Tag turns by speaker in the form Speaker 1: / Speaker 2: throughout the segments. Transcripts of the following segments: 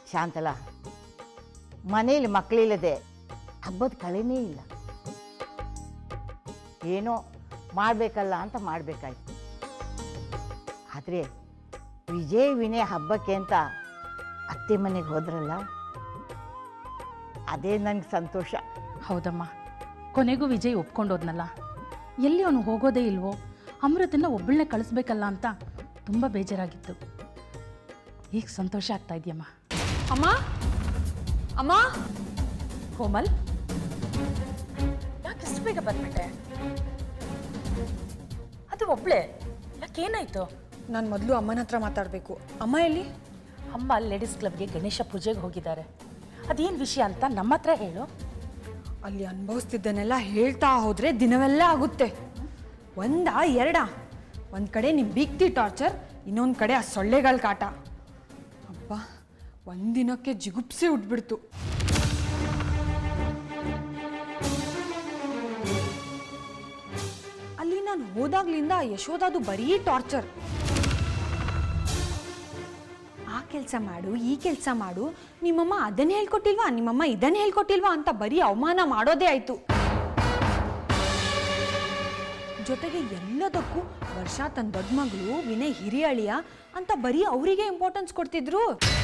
Speaker 1: ಶಾಂತಲ ಮನೇಲಿ ಮಕ್ಕಳಿಲ್ಲದೆ ಹಬ್ಬದ ಕಳೆನೇ ಇಲ್ಲ ಏನೋ ಮಾಡಬೇಕಲ್ಲ ಅಂತ ಮಾಡಬೇಕಾಯ್ತು ಆದರೆ ವಿಜಯ್ ವಿನಯ್ ಹಬ್ಬಕ್ಕೆ ಅಂತ ಅತ್ತೆ ಮನೆಗೆ ಹೋದ್ರಲ್ಲ ಅದೇ ನನಗೆ ಸಂತೋಷ
Speaker 2: ಹೌದಮ್ಮ ಕೊನೆಗೂ ವಿಜಯ್ ಒಪ್ಕೊಂಡೋದ್ನಲ್ಲ ಎಲ್ಲಿ ಅವನು ಹೋಗೋದೇ ಇಲ್ವೋ ಅಮೃತನ್ನ ಒಬ್ಬಳನ್ನೇ ಕಳಿಸ್ಬೇಕಲ್ಲ ಅಂತ ತುಂಬ ಬೇಜಾರಾಗಿತ್ತು ಈಗ ಸಂತೋಷ ಆಗ್ತಾ ಇದೆಯಮ್ಮ
Speaker 3: ಅಮ್ಮ ಅಮ್ಮ
Speaker 2: ಕೋಮಲ್ ಯಾಕೆ ಇಷ್ಟು ಬೇಗ ಬಂದ್ಬಿಟ್ಟೆ ಅದು ಒಬ್ಳೆ ಯಾಕೇನಾಯ್ತು
Speaker 3: ನಾನು ಮೊದಲು ಅಮ್ಮನ ಹತ್ರ ಮಾತಾಡಬೇಕು ಅಮ್ಮ ಎಲ್ಲಿ
Speaker 2: ಅಮ್ಮ ಲೇಡೀಸ್ ಕ್ಲಬ್ಗೆ ಗಣೇಶ ಪೂಜೆಗೆ ಹೋಗಿದ್ದಾರೆ ಅದೇನು ವಿಷಯ ಅಂತ ನಮ್ಮ ಹತ್ರ ಹೇಳು
Speaker 3: ಅಲ್ಲಿ ಅನುಭವಿಸ್ತಿದ್ದನ್ನೆಲ್ಲ ಹೇಳ್ತಾ ಹೋದ್ರೆ ದಿನವೆಲ್ಲ ಆಗುತ್ತೆ ಒಂದ ಎರಡ ಒಂದು ಕಡೆ ನಿಮ್ಮ ಬೀಗ್ತಿ ಟಾರ್ಚರ್ ಇನ್ನೊಂದು ಕಡೆ ಆ ಸೊಳ್ಳೆಗಳ ಕಾಟ ಅಬ್ಬ ಒಂದಿನಕ್ಕೆ ಜಿಗುಪ್ಸೆ ಉಟ್ಬಿಡ್ತು ಅಲ್ಲಿ ನಾನು ಹೋದಾಗ್ಲಿಂದ ಯಶೋದದು ಬರೀ ಟಾರ್ಚರ್ ಆ ಕೆಲಸ ಮಾಡು ಈ ಕೆಲಸ ಮಾಡು ನಿಮ್ಮಮ್ಮ ಅದನ್ನ ಹೇಳ್ಕೊಟ್ಟಿಲ್ವಾ ನಿಮ್ಮಮ್ಮ ಇದನ್ನ ಹೇಳ್ಕೊಟ್ಟಿಲ್ವಾ ಅಂತ ಬರೀ ಅವಮಾನ ಮಾಡೋದೇ ಆಯ್ತು ಜೊತೆಗೆ ಎಲ್ಲದಕ್ಕೂ ವರ್ಷ ತನ್ನ ದೊಡ್ಡ ಮಗಳು ವಿನಯ್ ಹಿರಿಯ ಅಳಿಯ ಅಂತ ಬರೀ ಅವರಿಗೆ ಇಂಪಾರ್ಟೆನ್ಸ್ ಕೊಡ್ತಿದ್ರು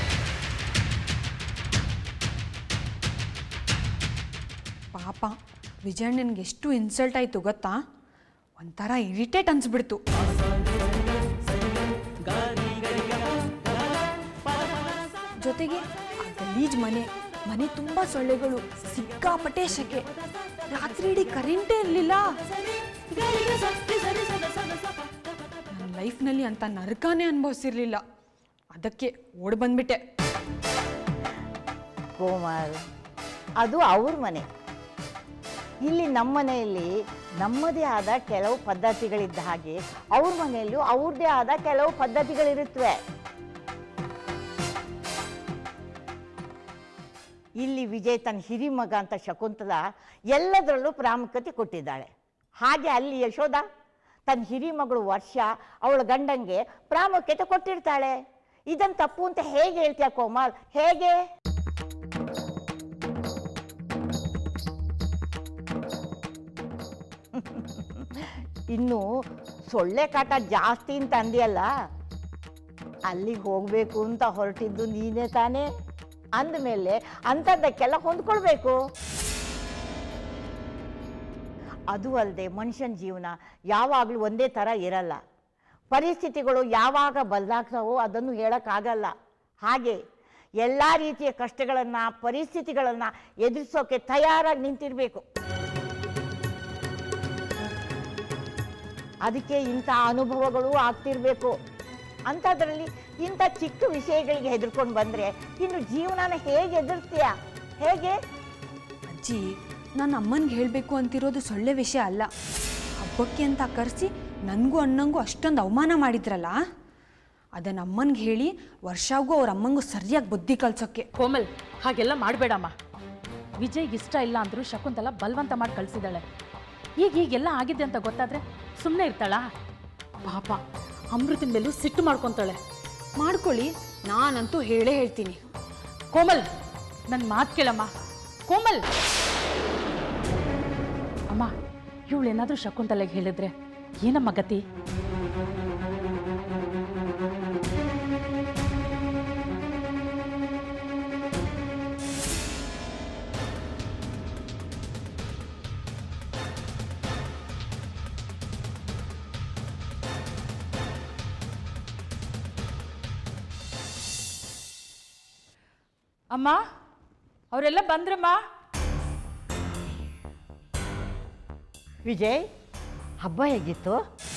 Speaker 3: ಪಾಪ ವಿಜಯಣ್ಣನಿಗೆ ಎಷ್ಟು ಇನ್ಸಲ್ಟ್ ಆಯ್ತು ಗೊತ್ತಾ ಒಂಥರ ಇರಿಟೇಟ್ ಅನ್ಸ್ಬಿಡ್ತು ಜೊತೆಗೆ ಆ ಗಲೀಜ್ ಮನೆ ಮನೆ ತುಂಬ ಸೊಳ್ಳೆಗಳು ಸಿಕ್ಕಾಪಟ್ಟೆ ಶೆಕೆ ರಾತ್ರಿ ಇಡೀ ಕರೆಂಟೇ ಇರಲಿಲ್ಲ ನನ್ನ ಲೈಫ್ನಲ್ಲಿ ಅಂತ ನರಕಾನೇ ಅನುಭವಿಸಿರ್ಲಿಲ್ಲ ಅದಕ್ಕೆ ಓಡ್ ಬಂದ್ಬಿಟ್ಟೆ
Speaker 1: ಕೋಮಲ್ ಅದು ಅವ್ರ ಮನೆ ಇಲ್ಲಿ ನಮ್ಮ ಮನೆಯಲ್ಲಿ ನಮ್ಮದೇ ಆದ ಕೆಲವು ಪದ್ಧತಿಗಳಿದ್ದ ಹಾಗೆ ಅವ್ರ ಮನೆಯಲ್ಲೂ ಅವ್ರದ್ದೇ ಆದ ಕೆಲವು ಪದ್ಧತಿಗಳಿರುತ್ತವೆ ಇಲ್ಲಿ ವಿಜಯ್ ತನ್ನ ಹಿರಿ ಮಗ ಅಂತ ಶಕುಂತಲ ಎಲ್ಲದರಲ್ಲೂ ಪ್ರಾಮುಖ್ಯತೆ ಕೊಟ್ಟಿದ್ದಾಳೆ ಹಾಗೆ ಅಲ್ಲಿ ಯಶೋಧ ತನ್ನ ಹಿರಿ ಮಗಳು ವರ್ಷ ಅವಳ ಗಂಡಂಗೆ ಪ್ರಾಮುಖ್ಯತೆ ಕೊಟ್ಟಿರ್ತಾಳೆ ಇದನ್ನು ತಪ್ಪು ಅಂತ ಹೇಗೆ ಹೇಳ್ತೀಯ ಕೋಮಲ್ ಹೇಗೆ ಇನ್ನು ಸೊಳ್ಳೆ ಕಾಟ ಜಾಸ್ತಿ ಅಂತ ಅಂದಿಯಲ್ಲ ಅಲ್ಲಿಗೆ ಹೋಗಬೇಕು ಅಂತ ಹೊರಟಿದ್ದು ನೀನೇ ತಾನೇ ಅಂದಮೇಲೆ ಅಂಥದ್ದಕ್ಕೆಲ್ಲ ಹೊಂದ್ಕೊಳ್ಬೇಕು ಅದು ಅಲ್ಲದೆ ಮನುಷ್ಯನ ಜೀವನ ಯಾವಾಗಲೂ ಒಂದೇ ಥರ ಇರಲ್ಲ ಪರಿಸ್ಥಿತಿಗಳು ಯಾವಾಗ ಬದಲಾಗ್ತಾವೋ ಅದನ್ನು ಹೇಳೋಕ್ಕಾಗಲ್ಲ ಹಾಗೆ ಎಲ್ಲ ರೀತಿಯ ಕಷ್ಟಗಳನ್ನು ಪರಿಸ್ಥಿತಿಗಳನ್ನು ಎದುರಿಸೋಕೆ ತಯಾರಾಗಿ ನಿಂತಿರಬೇಕು ಅದಕ್ಕೆ ಇಂಥ ಅನುಭವಗಳು ಆಗ್ತಿರ್ಬೇಕು ಅಂಥದ್ರಲ್ಲಿ ಇಂಥ ಚಿಕ್ಕ ವಿಷಯಗಳಿಗೆ ಹೆದರ್ಕೊಂಡು ಬಂದರೆ ಇನ್ನು ಜೀವನನ ಹೇಗೆ ಎದುರಿಸ್ತೀಯ ಹೇಗೆ
Speaker 3: ಅಜ್ಜಿ ನಾನು ಅಮ್ಮನಿಗೆ ಹೇಳಬೇಕು ಅಂತಿರೋದು ಸೊಳ್ಳೆ ವಿಷಯ ಅಲ್ಲ ಹಬ್ಬಕ್ಕೆ ಅಂತ ಕರೆಸಿ ನನಗೂ ಅಣ್ಣಂಗೂ ಅಷ್ಟೊಂದು ಅವಮಾನ ಮಾಡಿದ್ರಲ್ಲ ಅದನ್ನು ಅಮ್ಮನಿಗೆ ಹೇಳಿ ವರ್ಷಾಗೂ ಅವ್ರ ಅಮ್ಮಂಗೂ ಸರಿಯಾಗಿ ಬುದ್ಧಿ ಕಲ್ಸೋಕ್ಕೆ
Speaker 2: ಕೋಮಲ್ ಹಾಗೆಲ್ಲ ಮಾಡಬೇಡಮ್ಮ ವಿಜಯ್ಗೆ ಇಷ್ಟ ಇಲ್ಲ ಅಂದರೂ ಶಕುಂತಲ ಬಲವಂತ ಮಾಡಿ ಕಳಿಸಿದಾಳೆ ಈಗ ಹೀಗೆಲ್ಲ ಆಗಿದೆ ಅಂತ ಗೊತ್ತಾದ್ರೆ ಸುಮ್ಮನೆ ಇರ್ತಾಳಾ ಪಾಪ ಅಮೃತಿನ ಮೇಲೂ ಸಿಟ್ಟು ಮಾಡ್ಕೊತಾಳೆ
Speaker 3: ಮಾಡ್ಕೊಳ್ಳಿ ನಾನಂತೂ ಹೇಳೇ ಹೇಳ್ತೀನಿ
Speaker 2: ಕೋಮಲ್ ನನ್ನ ಮಾತು ಕೇಳಮ್ಮ ಕೋಮಲ್ ಅಮ್ಮ ಇವಳೇನಾದ್ರೂ ಶಕುಂತಲೆಗೆ ಹೇಳಿದ್ರೆ ಏನಮ್ಮ ಗತಿ ಅಮ್ಮ ಅವರೆಲ್ಲ ಬಂದ್ರಮ್ಮ
Speaker 1: ವಿಜಯ್ ಹಬ್ಬ ಹೇಗಿತ್ತು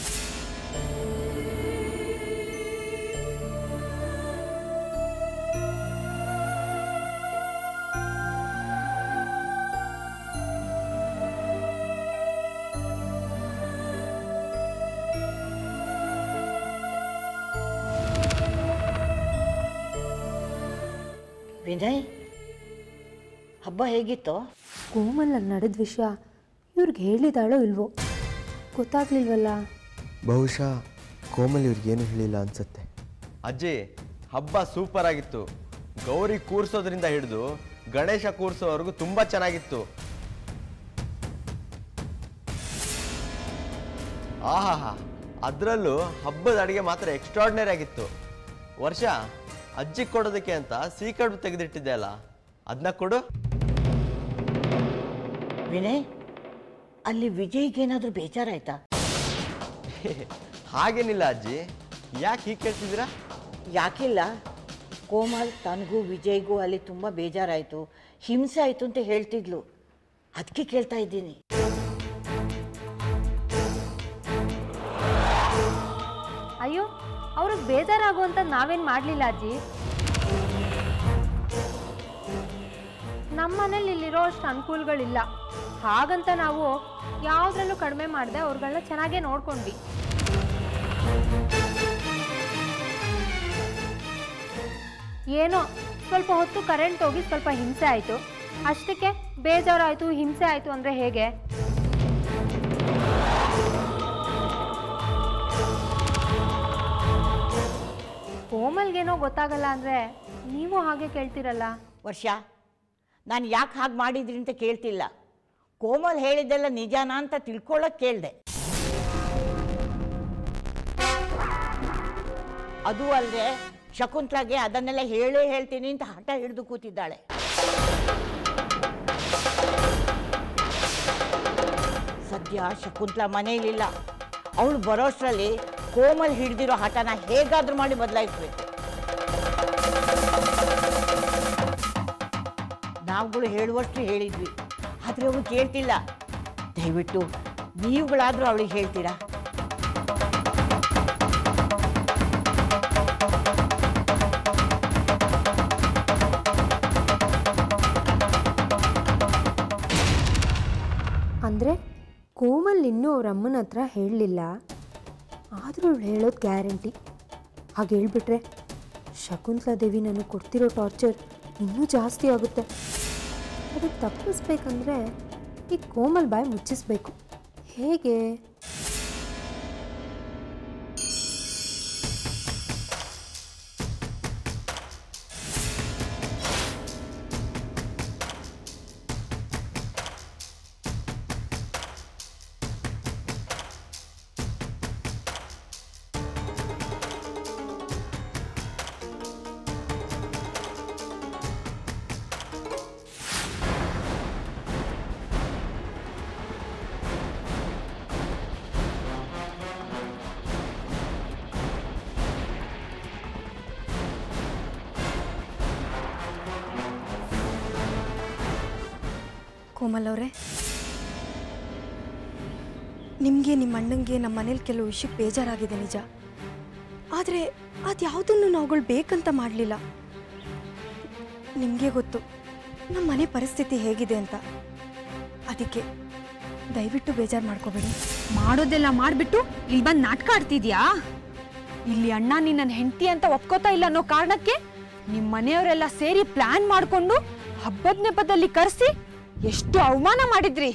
Speaker 1: ವಿನಯ್ ಹಬ್ಬ ಹೇಗಿತ್ತು
Speaker 4: ಕೋಮಲ್ ಅಲ್ಲಿ ನಡೆದ ವಿಷಯ ಇವ್ರಿಗೆ ಹೇಳಿದಾಳೋ ಇಲ್ವೋ ಗೊತ್ತಾಗ್ಲಿಲ್ವಲ್ಲ
Speaker 5: ಬಹುಶಃ ಕೋಮಲ್ ಇವ್ರಿಗೇನು ಹೇಳಿಲ್ಲ ಅನ್ಸುತ್ತೆ
Speaker 6: ಅಜ್ಜಿ ಹಬ್ಬ ಸೂಪರ್ ಆಗಿತ್ತು
Speaker 5: ಗೌರಿ ಕೂರ್ಸೋದ್ರಿಂದ ಹಿಡಿದು ಗಣೇಶ ಕೂರ್ಸೋವರೆಗೂ ತುಂಬಾ ಚೆನ್ನಾಗಿತ್ತು ಆಹಾಹಾ ಅದರಲ್ಲೂ ಹಬ್ಬದ ಅಡಿಗೆ ಮಾತ್ರ ಎಕ್ಸ್ಟ್ರಾರ್ಡಿನರಿ ಆಗಿತ್ತು ವರ್ಷ ಅಜ್ಜಿ ಕೊಡೋದಕ್ಕೆ ಅಂತ ಸೀಕರ್ಡ್ ತೆಗೆದಿಟ್ಟಿದ್ದೆ ಅಲ್ಲ ಅದನ್ನ ಕೊಡು
Speaker 1: ವಿನಯ್ ಅಲ್ಲಿ ವಿಜಯ್ಗೇನಾದರೂ ಬೇಜಾರಾಯ್ತಾ
Speaker 5: ಹಾಗೇನಿಲ್ಲ ಅಜ್ಜಿ ಯಾಕೆ ಹೀಗೆ ಕೇಳ್ತಿದ್ದೀರಾ
Speaker 1: ಯಾಕಿಲ್ಲ ಕೋಮಲ್ ತನಗೂ ವಿಜಯ್ಗೂ ಅಲ್ಲಿ ತುಂಬ ಬೇಜಾರಾಯಿತು ಹಿಂಸೆ ಆಯಿತು ಅಂತ ಹೇಳ್ತಿದ್ಲು ಅದಕ್ಕೆ ಕೇಳ್ತಾ ಇದ್ದೀನಿ
Speaker 4: ಅಯ್ಯೋ ಅವ್ರಿಗೆ ಬೇಜಾರಾಗುವಂತ ನಾವೇನು ಮಾಡಲಿಲ್ಲ ಅಜ್ಜಿ ನಮ್ಮ ಮನೇಲಿ ಇಲ್ಲಿರೋ ಅಷ್ಟು ಅನುಕೂಲಗಳಿಲ್ಲ ಹಾಗಂತ ನಾವು ಯಾವುದ್ರಲ್ಲೂ ಕಡಿಮೆ ಮಾಡದೆ ಅವ್ರುಗಳನ್ನ ಚೆನ್ನಾಗೇ ನೋಡ್ಕೊಂಡ್ವಿ ಏನೋ ಸ್ವಲ್ಪ ಹೊತ್ತು ಕರೆಂಟ್ ಹೋಗಿ ಸ್ವಲ್ಪ ಹಿಂಸೆ ಆಯಿತು ಅಷ್ಟಕ್ಕೆ ಬೇಜಾರಾಯಿತು ಹಿಂಸೆ ಆಯಿತು ಅಂದರೆ ಹೇಗೆ ಕೋಮಲ್ಗೇನೋ ಗೊತ್ತಾಗಲ್ಲ ಅಂದರೆ ನೀವು ಹಾಗೆ ಕೇಳ್ತಿರಲ್ಲ
Speaker 1: ವರ್ಷ ನಾನು ಯಾಕೆ ಹಾಗೆ ಮಾಡಿದ್ರಿ ಅಂತ ಕೇಳ್ತಿಲ್ಲ ಕೋಮಲ್ ಹೇಳಿದ್ದೆಲ್ಲ ನಿಜಾನಾ ಅಂತ ತಿಳ್ಕೊಳ್ಳೋಕೆ ಕೇಳಿದೆ ಅದು ಅಲ್ಲದೆ ಶಕುಂತ್ಲಾಗೆ ಅದನ್ನೆಲ್ಲ ಹೇಳೇ ಹೇಳ್ತೀನಿ ಅಂತ ಹಠ ಹಿಡಿದು ಕೂತಿದ್ದಾಳೆ ಸದ್ಯ ಶಕುಂತ್ಲಾ ಮನೇಲಿಲ್ಲ ಅವಳು ಬರೋಷ್ಟರಲ್ಲಿ ಕೋಮಲ್ ಹಿಡಿದಿರೋ ಹಠನ ಹೇಗಾದ್ರೂ ಮಾಡಿ ಬದಲಾಯಿಸ್ಬೇಕು ನಾವುಗಳು ಹೇಳುವಷ್ಟು ಹೇಳಿದ್ವಿ ಆದರೆ ಅವಳು ಕೇಳ್ತಿಲ್ಲ ದಯವಿಟ್ಟು ನೀವುಗಳಾದರೂ ಅವಳಿಗೆ ಹೇಳ್ತೀರಾ
Speaker 4: ಅಂದರೆ ಕೋಮಲ್ ಇನ್ನೂ ಅವ್ರ ಅಮ್ಮನ ಹತ್ರ ಹೇಳಲಿಲ್ಲ ಆದರೂ ಅವಳು ಹೇಳೋದು ಗ್ಯಾರಂಟಿ ಹಾಗೆ ಹೇಳ್ಬಿಟ್ರೆ ಶಕುಂತಲಾ ದೇವಿ ನನಗೆ ಕೊಡ್ತಿರೋ ಟಾರ್ಚರ್ ಇನ್ನೂ ಜಾಸ್ತಿ ಆಗುತ್ತೆ ಅದಕ್ಕೆ ತಪ್ಪಿಸ್ಬೇಕಂದ್ರೆ ಈ ಕೋಮಲ್ ಬಾಯಿ ಮುಚ್ಚಿಸ್ಬೇಕು ಹೇಗೆ
Speaker 6: ಕೋಮಲ್ ಅವರೇ ನಿಮಗೆ ನಿಮ್ಮ ಅಣ್ಣಂಗೆ ನಮ್ಮ ಮನೇಲಿ ಕೆಲವು ವಿಷಯಕ್ಕೆ ಬೇಜಾರಾಗಿದೆ ನಿಜ ಆದರೆ ಅದು ಯಾವುದನ್ನು ನಾವುಗಳು ಬೇಕಂತ ಮಾಡಲಿಲ್ಲ ನಿಮಗೆ ಗೊತ್ತು ನಮ್ಮ ಮನೆ ಪರಿಸ್ಥಿತಿ ಹೇಗಿದೆ ಅಂತ ಅದಕ್ಕೆ ದಯವಿಟ್ಟು ಬೇಜಾರು ಮಾಡ್ಕೋಬೇಡಿ
Speaker 3: ಮಾಡೋದೆಲ್ಲ ಮಾಡಿಬಿಟ್ಟು ಇಲ್ಲಿ ಬಂದು ನಾಟಕ ಆಡ್ತಿದ್ಯಾ ಇಲ್ಲಿ ಅಣ್ಣ ನಿನ್ನ ಹೆಂಡತಿ ಅಂತ ಒಪ್ಕೋತಾ ಇಲ್ಲ ಅನ್ನೋ ಕಾರಣಕ್ಕೆ ನಿಮ್ಮ ಮನೆಯವರೆಲ್ಲ ಸೇರಿ ಪ್ಲಾನ್ ಮಾಡಿಕೊಂಡು ಹಬ್ಬದ ನೆಪದಲ್ಲಿ ಕರೆಸಿ ಎಷ್ಟು ಅವಮಾನ ಮಾಡಿದ್ರಿ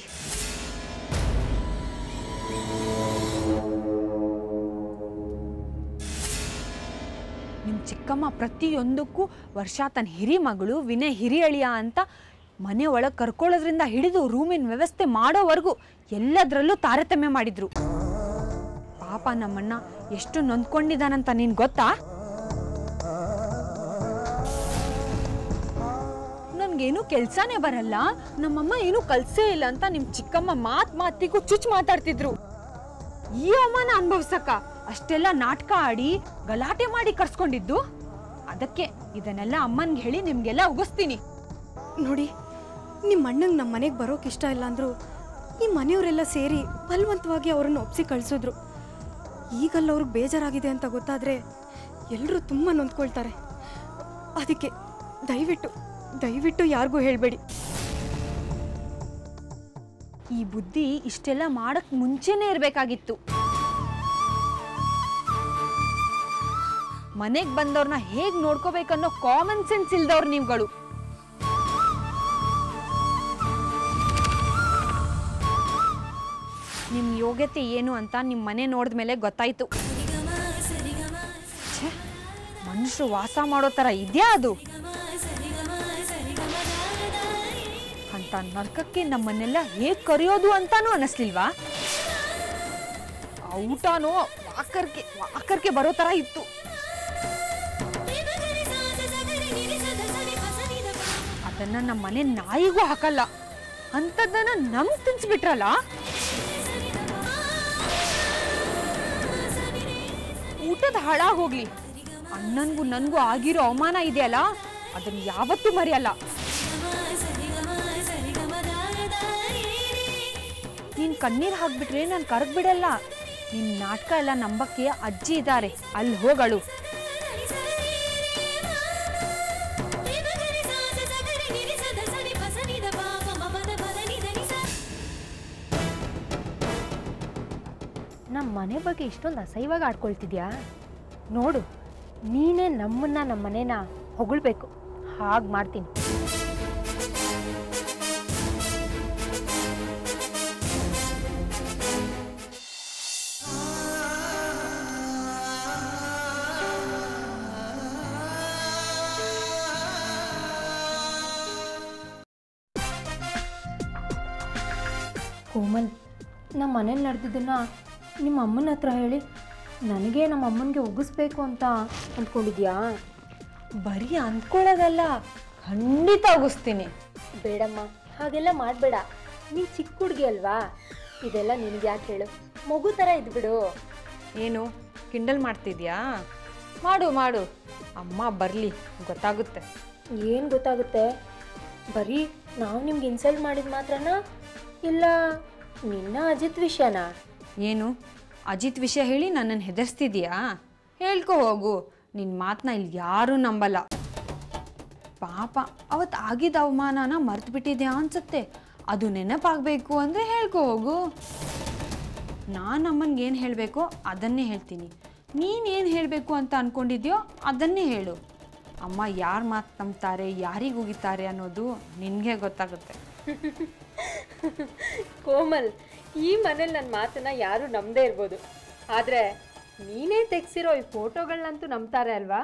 Speaker 3: ನಿಮ್ಮ ಚಿಕ್ಕಮ್ಮ ಪ್ರತಿಯೊಂದಕ್ಕೂ ವರ್ಷ ತನ್ನ ಹಿರಿ ಮಗಳು ವಿನಯ್ ಹಿರಿಯಳಿಯ ಅಂತ ಮನೆ ಒಳಗೆ ಕರ್ಕೊಳ್ಳೋದ್ರಿಂದ ಹಿಡಿದು ರೂಮಿನ ವ್ಯವಸ್ಥೆ ಮಾಡೋವರೆಗೂ ಎಲ್ಲದರಲ್ಲೂ ತಾರತಮ್ಯ ಮಾಡಿದ್ರು ಪಾಪ ನಮ್ಮಣ್ಣ ಎಷ್ಟು ನೊಂದ್ಕೊಂಡಿದ್ದಾನಂತ ನೀನ್ ಗೊತ್ತಾ ನನ್ಗೇನು ಕೆಲ್ಸನೇ ಬರಲ್ಲ ನಮ್ಮಮ್ಮ ಏನು ಕಲ್ಸೇ ಇಲ್ಲ ಅಂತ ನಿಮ್ ಚಿಕ್ಕಮ್ಮ ಮಾತ್ ಮಾತಿಗೂ ಚುಚ್ ಮಾತಾಡ್ತಿದ್ರು ಈ ಅವಮಾನ ಅನುಭವ್ಸಕ್ಕ ಅಷ್ಟೆಲ್ಲ ನಾಟಕ ಆಡಿ ಗಲಾಟೆ ಮಾಡಿ ಕರ್ಸ್ಕೊಂಡಿದ್ದು ಅದಕ್ಕೆ ಇದನ್ನೆಲ್ಲ ಅಮ್ಮನ್ಗೆ ಹೇಳಿ ನಿಮ್ಗೆಲ್ಲ ಉಗಿಸ್ತೀನಿ
Speaker 6: ನೋಡಿ ನಿಮ್ಮ ಅಣ್ಣಂಗೆ ನಮ್ಮ ಮನೆಗೆ ಬರೋಕೆ ಇಷ್ಟ ಇಲ್ಲ ಅಂದರು ನಿಮ್ಮ ಮನೆಯವರೆಲ್ಲ ಸೇರಿ ಬಲವಂತವಾಗಿ ಅವರನ್ನು ಒಪ್ಸಿ ಕಳಿಸಿದ್ರು ಈಗಲ್ಲ ಅವ್ರಿಗೆ ಬೇಜಾರಾಗಿದೆ ಅಂತ ಗೊತ್ತಾದರೆ ಎಲ್ಲರೂ ತುಂಬ ನೊಂದ್ಕೊಳ್ತಾರೆ ಅದಕ್ಕೆ ದಯವಿಟ್ಟು ದಯವಿಟ್ಟು ಯಾರಿಗೂ ಹೇಳಬೇಡಿ
Speaker 3: ಈ ಬುದ್ಧಿ ಇಷ್ಟೆಲ್ಲ ಮಾಡಕ್ ಮುಂಚೆನೇ ಇರ್ಬೇಕಾಗಿತ್ತು ಮನೆಗ್ ಬಂದವ್ರನ್ನ ಹೇಗ್ ನೋಡ್ಕೋಬೇಕನ್ನೋ ಕಾಮನ್ ಸೆನ್ಸ್ ಇಲ್ದವ್ರು ನೀವುಗಳು ನಿಮ್ ಯೋಗ್ಯತೆ ಏನು ಅಂತ ನಿಮ್ ಮನೆ ನೋಡಿದ್ಮೇಲೆ ಗೊತ್ತಾಯ್ತು ಛೆ, ಮನುಷ್ಯರು ವಾಸ ಮಾಡೋ ತರ ಇದ್ಯಾ ಅದು ಅಂತ ನರ್ಕಕ್ಕೆ ನಮ್ಮನ್ನೆಲ್ಲ ಹೇಗೆ ಕರೆಯೋದು ಅಂತಾನೂ ಅನ್ನಿಸ್ಲಿಲ್ವಾ ಆ ಊಟನೋ ವಾಕರ್ಗೆ ವಾಕರ್ಗೆ ಬರೋ ಥರ ಇತ್ತು ಅದನ್ನ ನಮ್ಮ ಮನೆ ನಾಯಿಗೂ ಹಾಕಲ್ಲ ಅಂಥದ್ದನ್ನ ನಮ್ಗೆ ತಿನ್ಸ್ಬಿಟ್ರಲ್ಲ ಊಟದ ಹಾಳಾಗೋಗ್ಲಿ ಅಣ್ಣನ್ಗೂ ನನ್ಗೂ ಆಗಿರೋ ಅವಮಾನ ಇದೆಯಲ್ಲ ಅದನ್ನ ಯಾವತ್ತೂ ಮರೆಯಲ್ಲ ನೀನ್ ಕಣ್ಣೀರ್ ಹಾಕ್ಬಿಟ್ರೆ ನಾನು ಕರಗ್ ಬಿಡಲ್ಲ ನಿನ್ ನಾಟಕ ಎಲ್ಲ ನಂಬಕ್ಕೆ ಅಜ್ಜಿ ಇದ್ದಾರೆ ಅಲ್ಲಿ ಹೋಗಳು
Speaker 4: ನಮ್ಮ ಮನೆ ಬಗ್ಗೆ ಇಷ್ಟೊಂದು ಅಸಹ್ಯವಾಗಿ ಆಡ್ಕೊಳ್ತಿದ್ಯಾ ನೋಡು ನೀನೇ ನಮ್ಮನ್ನ ನಮ್ಮ ಮನೇನ ಹೊಗಳ್ಬೇಕು ಹಾಗೆ ಮಾಡ್ತೀನಿ ಕೋಮಲ್ ನಮ್ಮ ಮನೇಲಿ ನಡೆದಿದ್ದನ್ನ ನಿಮ್ಮ ಅಮ್ಮನ ಹತ್ರ ಹೇಳಿ ನನಗೆ ನಮ್ಮ ಅಮ್ಮನಿಗೆ ಉಗಿಸ್ಬೇಕು ಅಂತ ಅಂದ್ಕೊಂಡಿದ್ಯಾ
Speaker 3: ಬರೀ ಅಂದ್ಕೊಳ್ಳೋದಲ್ಲ ಖಂಡಿತ ಉಗಿಸ್ತೀನಿ
Speaker 4: ಬೇಡಮ್ಮ ಹಾಗೆಲ್ಲ ಮಾಡಬೇಡ ನೀನು ಚಿಕ್ಕ ಹುಡುಗಿ ಅಲ್ವಾ ಇದೆಲ್ಲ ನಿನಗೆ ಯಾಕೆ ಹೇಳು ಮಗು ಥರ ಇದ್ಬಿಡು
Speaker 3: ಏನು ಕಿಂಡಲ್ ಮಾಡ್ತಿದ್ಯಾ ಮಾಡು ಮಾಡು ಅಮ್ಮ ಬರಲಿ ಗೊತ್ತಾಗುತ್ತೆ
Speaker 4: ಏನು ಗೊತ್ತಾಗುತ್ತೆ ಬರೀ ನಾವು ನಿಮ್ಗೆ ಇನ್ಸಲ್ಟ್ ಮಾಡಿದ ಮಾತ್ರನಾ ಇಲ್ಲ ನಿನ್ನ ಅಜಿತ್ ವಿಷಯನಾ
Speaker 3: ಏನು ಅಜಿತ್ ವಿಷಯ ಹೇಳಿ ನನ್ನನ್ನು ಹೆದರ್ಸ್ತಿದ್ಯಾ ಹೇಳ್ಕೊ ಹೋಗು ನಿನ್ನ ಮಾತನ್ನ ಇಲ್ಲಿ ಯಾರೂ ನಂಬಲ್ಲ ಪಾಪ ಅವತ್ತು ಆಗಿದ್ದ ಅವಮಾನನ ಮರ್ತು ಬಿಟ್ಟಿದ್ಯಾ ಅನ್ಸುತ್ತೆ ಅದು ನೆನಪಾಗಬೇಕು ಅಂದರೆ ಹೇಳ್ಕೊ ಹೋಗು ನಾನು ಅಮ್ಮನಿಗೆ ಏನು ಹೇಳಬೇಕೋ ಅದನ್ನೇ ಹೇಳ್ತೀನಿ ನೀನೇನು ಹೇಳಬೇಕು ಅಂತ ಅಂದ್ಕೊಂಡಿದ್ಯೋ ಅದನ್ನೇ ಹೇಳು ಅಮ್ಮ ಯಾರು ಮಾತು ನಂಬ್ತಾರೆ ಯಾರಿಗೆ ಹೋಗಿದ್ದಾರೆ ಅನ್ನೋದು ನಿನಗೆ ಗೊತ್ತಾಗುತ್ತೆ
Speaker 4: ಕೋಮಲ್ ಈ ಮನೇಲಿ ನನ್ನ ಮಾತನ್ನ ಯಾರು ನಂಬದೇ ಇರ್ಬೋದು ಆದರೆ ನೀನೇ ತೆಗ್ಸಿರೋ ಈ ಫೋಟೋಗಳನ್ನಂತೂ ನಂಬ್ತಾರೆ ಅಲ್ವಾ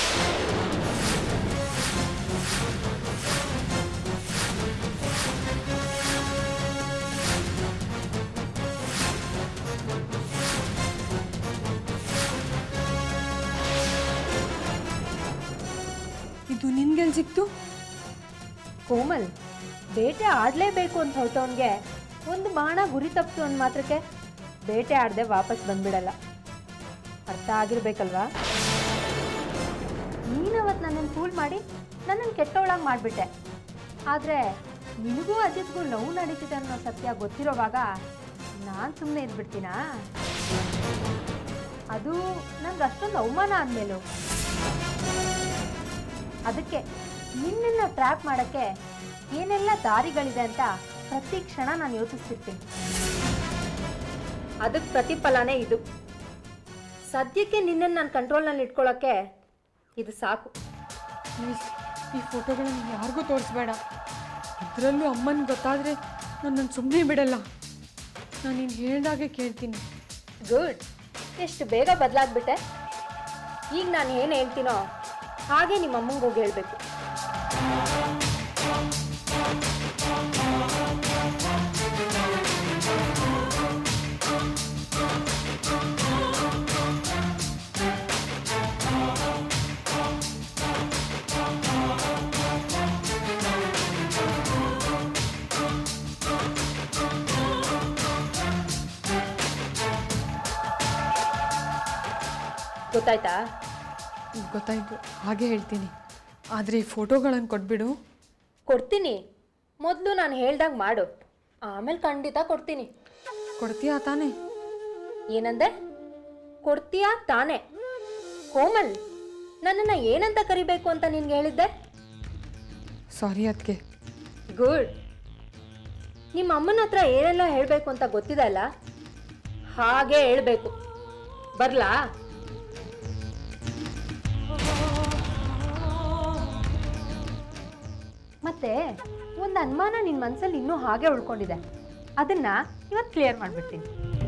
Speaker 3: ಇದು ನಿನ್ಗೆಲ್ಲಿ ಸಿಕ್ತು
Speaker 4: ಕೋಮಲ್ ಬೇಟೆ ಆಡಲೇಬೇಕು ಅಂತ ಹೊರಟವನಿಗೆ ಒಂದು ಬಾಣ ಗುರಿ ತಪ್ಪಿತು ಅಂದ ಮಾತ್ರಕ್ಕೆ ಬೇಟೆ ಆಡದೆ ವಾಪಸ್ ಬಂದ್ಬಿಡಲ್ಲ ಅರ್ಥ ಆಗಿರ್ಬೇಕಲ್ವಾ ನೀನವತ್ತು ನನ್ನನ್ನು ಫೂಲ್ ಮಾಡಿ ನನ್ನನ್ನು ಕೆಟ್ಟವಳಾಗಿ ಮಾಡಿಬಿಟ್ಟೆ ಆದರೆ ನಿನಗೂ ಅಜಿತ್ಗೂ ಲವ್ ನಡೀತಿದೆ ಅನ್ನೋ ಸತ್ಯ ಗೊತ್ತಿರೋವಾಗ ನಾನು ಸುಮ್ಮನೆ ಇದ್ಬಿಡ್ತೀನಾ ಅದು ನಂಗೆ ಅಷ್ಟೊಂದು ಅವಮಾನ ಆದಮೇಲೂ ಅದಕ್ಕೆ ನಿನ್ನನ್ನು ಟ್ರ್ಯಾಪ್ ಮಾಡೋಕ್ಕೆ ಏನೆಲ್ಲ ದಾರಿಗಳಿದೆ ಅಂತ ಪ್ರತಿ ಕ್ಷಣ ನಾನು ಯೋಚಿಸ್ತಿರ್ತೀನಿ ಅದಕ್ಕೆ ಪ್ರತಿಫಲನೇ ಇದು ಸದ್ಯಕ್ಕೆ ನಿನ್ನನ್ನು ನಾನು ಕಂಟ್ರೋಲ್ನಲ್ಲಿ ಇಟ್ಕೊಳ್ಳೋಕ್ಕೆ ಇದು ಸಾಕು
Speaker 3: ಪ್ಲೀಸ್ ಈ ಫೋಟೋಗಳನ್ನು ಯಾರಿಗೂ ತೋರಿಸ್ಬೇಡ ಅದರಲ್ಲೂ ಅಮ್ಮನಿಗೆ ಗೊತ್ತಾದರೆ ನನ್ನನ್ನು ಸುಮ್ಮನೆ ಬಿಡಲ್ಲ ನಾನು ನೀನು ಹೇಳ್ದಾಗೆ ಕೇಳ್ತೀನಿ
Speaker 4: ಗುಡ್ ಎಷ್ಟು ಬೇಗ ಬದಲಾಗ್ಬಿಟ್ಟೆ ಈಗ ನಾನು ಏನು ಹೇಳ್ತೀನೋ ಹಾಗೆ ನಿಮ್ಮ ಅಮ್ಮಂಗೆ ಹೋಗಿ ಹೇಳಬೇಕು ಗೊತ್ತಾಯ್ತಾ
Speaker 3: ಗೊತ್ತಾಯ್ತು ಹಾಗೆ ಹೇಳ್ತೀನಿ ಆದರೆ ಈ ಫೋಟೋಗಳನ್ನು ಕೊಟ್ಬಿಡು
Speaker 4: ಕೊಡ್ತೀನಿ ಮೊದಲು ನಾನು ಹೇಳ್ದಾಗ ಮಾಡು ಆಮೇಲೆ ಖಂಡಿತ ಕೊಡ್ತೀನಿ
Speaker 3: ಕೊಡ್ತೀಯಾ ತಾನೇ
Speaker 4: ಏನಂದೆ ಕೊಡ್ತೀಯಾ ತಾನೇ ಕೋಮಲ್ ನನ್ನನ್ನು ಏನಂತ ಕರಿಬೇಕು ಅಂತ ನಿನ್ಗೆ ಹೇಳಿದ್ದೆ
Speaker 3: ಸಾರಿ ಅದಕ್ಕೆ
Speaker 4: ಗುಡ್ ನಿಮ್ಮ ಅಮ್ಮನ ಹತ್ರ ಏನೆಲ್ಲ ಹೇಳಬೇಕು ಅಂತ ಗೊತ್ತಿದೆ ಅಲ್ಲ ಹಾಗೆ ಹೇಳಬೇಕು ಬರ್ಲಾ ಮತ್ತೆ ಒಂದು ಅನುಮಾನ ನಿನ್ನ ಮನಸ್ಸಲ್ಲಿ ಇನ್ನೂ ಹಾಗೆ ಉಳ್ಕೊಂಡಿದೆ ಅದನ್ನ ಇವತ್ತು ಕ್ಲಿಯರ್ ಮಾಡಿಬಿಡ್ತೀನಿ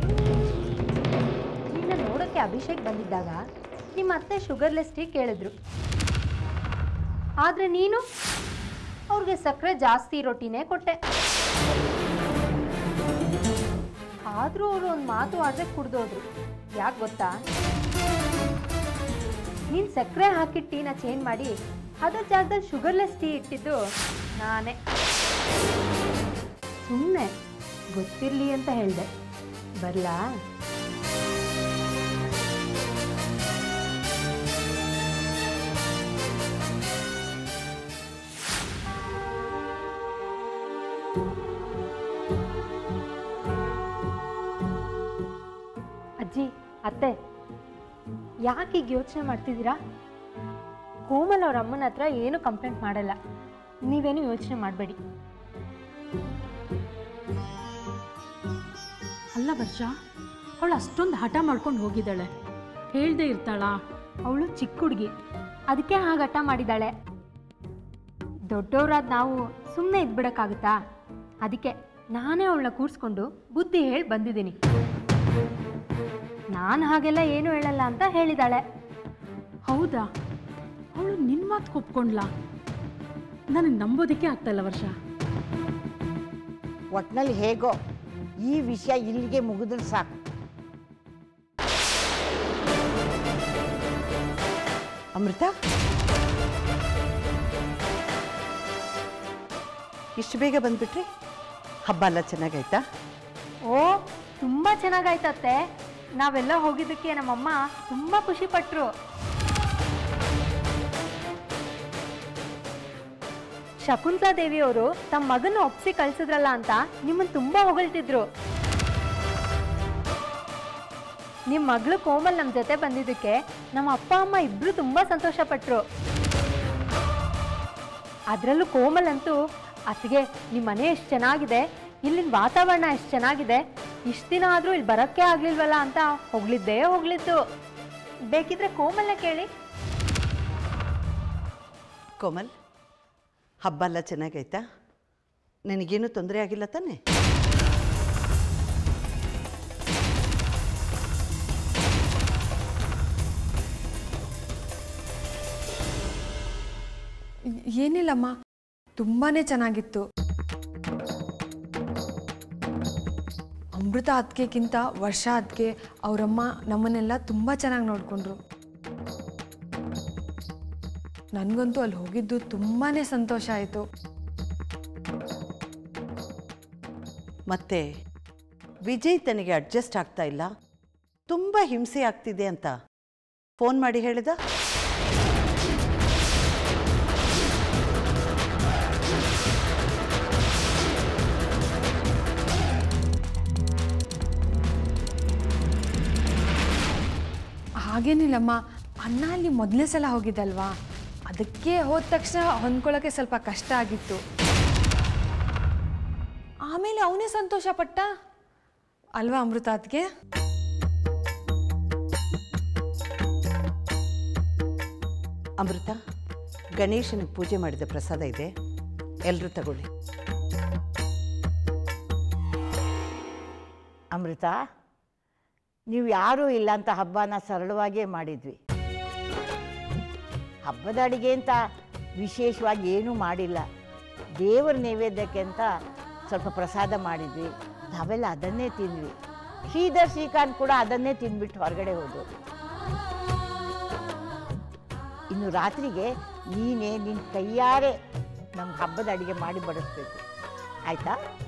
Speaker 4: ನಿನ್ನ ನೋಡೋಕ್ಕೆ ಅಭಿಷೇಕ್ ಬಂದಿದ್ದಾಗ ನಿಮ್ಮ ಅತ್ತೆ ಶುಗರ್ಲೆಸ್ ಟೀ ಕೇಳಿದ್ರು ಆದರೆ ನೀನು ಅವ್ರಿಗೆ ಸಕ್ಕರೆ ಜಾಸ್ತಿ ರೊಟ್ಟಿನೇ ಕೊಟ್ಟೆ ಆದರೂ ಅವರು ಒಂದು ಮಾತು ಆದ್ರೆ ಕುಡ್ದೋದ್ರು ಯಾಕೆ ಗೊತ್ತಾ ನೀನು ಸಕ್ಕರೆ ಹಾಕಿದ ಟೀನ ಚೇಂಜ್ ಮಾಡಿ ಅದ್ರ ಜಾಗದಲ್ಲಿ ಶುಗರ್ಲೆಸ್ ಟೀ ಇಟ್ಟಿದ್ದು ನಾನೇ ಸುಮ್ಮನೆ ಗೊತ್ತಿರಲಿ ಅಂತ ಹೇಳಿದೆ ಬರಲಾ ಅಜ್ಜಿ ಅತ್ತೆ ಯಾಕೆ ಈಗ ಯೋಚನೆ ಮಾಡ್ತಿದ್ದೀರಾ ಕೋಮಲ್ ಅವ್ರ ಅಮ್ಮನ ಹತ್ರ ಏನು ಕಂಪ್ಲೇಂಟ್ ಮಾಡಲ್ಲ ನೀವೇನು ಯೋಚನೆ ಮಾಡಬೇಡಿ
Speaker 2: ಅಲ್ಲ ವರ್ಷ ಅವಳು ಅಷ್ಟೊಂದು ಹಠ ಮಾಡ್ಕೊಂಡು ಹೋಗಿದ್ದಾಳೆ ಹೇಳ್ದೆ ಇರ್ತಾಳಾ
Speaker 4: ಅವಳು ಚಿಕ್ಕ ಹುಡುಗಿ ಅದಕ್ಕೆ ಹಾಗೆ ಹಠ ಮಾಡಿದಾಳೆ ದೊಡ್ಡವರಾದ ನಾವು ಸುಮ್ಮನೆ ಇದ್ಬಿಡಕ್ಕಾಗುತ್ತಾ ಅದಕ್ಕೆ ನಾನೇ ಅವಳನ್ನ ಕೂರಿಸ್ಕೊಂಡು ಬುದ್ಧಿ ಹೇಳಿ ಬಂದಿದ್ದೀನಿ ನಾನು ಹಾಗೆಲ್ಲ ಏನು ಹೇಳಲ್ಲ ಅಂತ ಹೇಳಿದಾಳೆ
Speaker 2: ಹೌದಾ ಅವಳು ನಿನ್ನ ಮಾತು ಒಪ್ಕೊಂಡ್ಲಾ ನನಗೆ ನಂಬೋದಕ್ಕೆ ಆಗ್ತಾಯಿಲ್ಲ ವರ್ಷ
Speaker 1: ಒಟ್ನಲ್ಲಿ ಹೇಗೋ ಈ ವಿಷಯ ಇಲ್ಲಿಗೆ ಮುಗಿದ್ರೆ ಸಾಕು
Speaker 7: ಅಮೃತ ಇಷ್ಟು ಬೇಗ ಬಂದ್ಬಿಟ್ರಿ ಹಬ್ಬ ಎಲ್ಲ ಚೆನ್ನಾಗಾಯ್ತಾ
Speaker 4: ಓ ತುಂಬ ಚೆನ್ನಾಗಾಯ್ತತ್ತೆ ನಾವೆಲ್ಲ ಹೋಗಿದ್ದಕ್ಕೆ ನಮ್ಮಮ್ಮ ತುಂಬ ಖುಷಿ ಪಟ್ರು ಶಕುಂತಲಾ ದೇವಿಯವರು ತಮ್ಮ ಮಗನ ಒಪ್ಸಿ ಕಳ್ಸಿದ್ರಲ್ಲ ಅಂತ ನಿಮ್ಮನ್ನು ತುಂಬ ಹೊಗಳ್ತಿದ್ರು ನಿಮ್ಮ ಮಗಳು ಕೋಮಲ್ ನಮ್ಮ ಜೊತೆ ಬಂದಿದ್ದಕ್ಕೆ ನಮ್ಮ ಅಪ್ಪ ಅಮ್ಮ ಇಬ್ರು ತುಂಬ ಸಂತೋಷ ಪಟ್ರು ಅದರಲ್ಲೂ ಕೋಮಲ್ ಅಂತೂ ಅತ್ತಿಗೆ ನಿಮ್ಮ ಮನೆ ಎಷ್ಟು ಚೆನ್ನಾಗಿದೆ ಇಲ್ಲಿನ ವಾತಾವರಣ ಎಷ್ಟು ಚೆನ್ನಾಗಿದೆ ಇಷ್ಟು ದಿನ ಆದರೂ ಇಲ್ಲಿ ಬರೋಕ್ಕೆ ಆಗಲಿಲ್ವಲ್ಲ ಅಂತ ಹೊಗಳಿದ್ದೇ ಹೋಗ್ಲಿದ್ದು ಬೇಕಿದ್ರೆ ಕೋಮಲ್ನ ಕೇಳಿ
Speaker 7: ಕೋಮಲ್ ಹಬ್ಬ ಎಲ್ಲ ಚೆನ್ನಾಗೈತಾ ನಿನಗೇನು ತೊಂದರೆ ಆಗಿಲ್ಲ ತಾನೆ
Speaker 3: ಏನಿಲ್ಲಮ್ಮ ತುಂಬಾ ಚೆನ್ನಾಗಿತ್ತು ಅಮೃತ ಅದಕ್ಕಿಂತ ವರ್ಷ ಅದಕ್ಕೆ ಅವರಮ್ಮ ನಮ್ಮನ್ನೆಲ್ಲ ತುಂಬ ಚೆನ್ನಾಗಿ ನೋಡಿಕೊಂಡ್ರು ನನಗಂತೂ ಅಲ್ಲಿ ಹೋಗಿದ್ದು ತುಂಬಾ ಸಂತೋಷ ಆಯಿತು
Speaker 7: ಮತ್ತೆ ವಿಜಯ್ ತನಗೆ ಅಡ್ಜಸ್ಟ್ ಆಗ್ತಾ ಇಲ್ಲ ತುಂಬ ಹಿಂಸೆ ಆಗ್ತಿದೆ ಅಂತ ಫೋನ್ ಮಾಡಿ ಹೇಳಿದ
Speaker 3: ಹಾಗೇನಿಲ್ಲಮ್ಮ ಅಣ್ಣ ಅಲ್ಲಿ ಮೊದಲನೇ ಸಲ ಹೋಗಿದ್ದಲ್ವಾ ಅದಕ್ಕೆ ಹೋದ ತಕ್ಷಣ ಹೊಂದ್ಕೊಳ್ಳೋಕ್ಕೆ ಸ್ವಲ್ಪ ಕಷ್ಟ ಆಗಿತ್ತು ಆಮೇಲೆ ಅವನೇ ಸಂತೋಷ ಪಟ್ಟ ಅಲ್ವಾ ಅಮೃತ ಅದಕ್ಕೆ
Speaker 7: ಅಮೃತ ಗಣೇಶನಿಗೆ ಪೂಜೆ ಮಾಡಿದ ಪ್ರಸಾದ ಇದೆ ಎಲ್ಲರೂ ತಗೊಳ್ಳಿ
Speaker 1: ಅಮೃತ ನೀವು ಯಾರೂ ಇಲ್ಲ ಅಂತ ಹಬ್ಬನ ಸರಳವಾಗೇ ಮಾಡಿದ್ವಿ ಹಬ್ಬದ ಅಡಿಗೆ ಅಂತ ವಿಶೇಷವಾಗಿ ಏನೂ ಮಾಡಿಲ್ಲ ದೇವರ ನೈವೇದ್ಯಕ್ಕೆ ಅಂತ ಸ್ವಲ್ಪ ಪ್ರಸಾದ ಮಾಡಿದ್ವಿ ನಾವೆಲ್ಲ ಅದನ್ನೇ ತಿಂದ್ವಿ ಶ್ರೀಧರ್ ಶ್ರೀಕಾಂತ್ ಕೂಡ ಅದನ್ನೇ ತಿಂದ್ಬಿಟ್ಟು ಹೊರಗಡೆ ಹೋದ್ರು ಇನ್ನು ರಾತ್ರಿಗೆ ನೀನೇ ನಿನ್ನ ಕೈಯಾರೆ ನಮ್ಗೆ ಹಬ್ಬದ ಅಡಿಗೆ ಮಾಡಿ ಬಡಿಸ್ಬೇಕು ಆಯಿತಾ